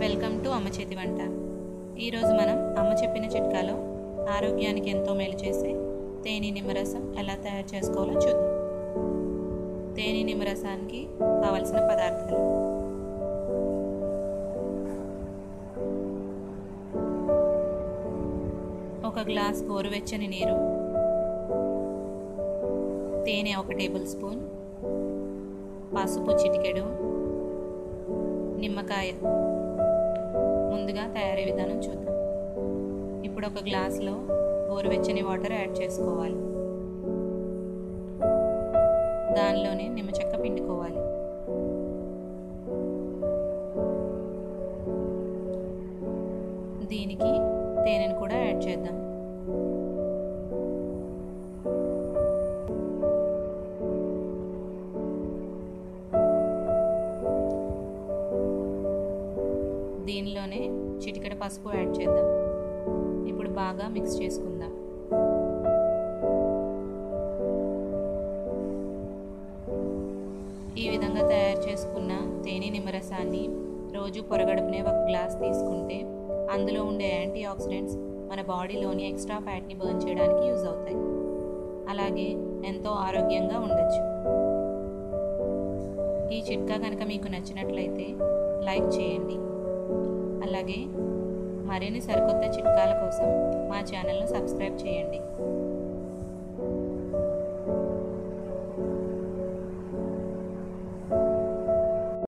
welcome to అమ్మ చేతి వంట ఈరోజు మనం అమ్మ చెప్పిన చిట్కాలో ఆరోగ్యానికి ఎంతో మేలు చేసే తేనె నిమ్మరసం ఎలా తయారు చేసుకోవాలో చూద్దాం తేనె నిమ్మరసానికి కావలసిన పదార్థాలు ఒక గ్లాస్ గోరువెచ్చని నీరు తేనె ఒక టేబుల్ స్పూన్ పసుపు చిటికెడు నిమ్మకాయ ముందుగా తయారీ విధానం చూద్దాం ఇప్పుడు ఒక గ్లాస్లో గోరువెచ్చని వాటర్ యాడ్ చేసుకోవాలి దానిలోనే నిమ్మ చెక్క పిండుకోవాలి దీనికి తేనెను కూడా యాడ్ చేద్దాం దీనిలోనే చిటికెడ పసుపు యాడ్ చేద్దాం ఇప్పుడు బాగా మిక్స్ చేసుకుందాం ఈ విధంగా తయారు చేసుకున్న తేనె నిమ్మరసాన్ని రోజు పొరగడుపునే ఒక గ్లాస్ తీసుకుంటే అందులో ఉండే యాంటీ ఆక్సిడెంట్స్ మన బాడీలోని ఎక్స్ట్రా ఫ్యాట్ని బర్న్ చేయడానికి యూజ్ అవుతాయి అలాగే ఎంతో ఆరోగ్యంగా ఉండొచ్చు ఈ చిట్కా కనుక మీకు నచ్చినట్లయితే లైక్ చేయండి అలాగే మరిన్ని సరికొత్త చిట్కాల కోసం మా ఛానల్ను సబ్స్క్రైబ్ చేయండి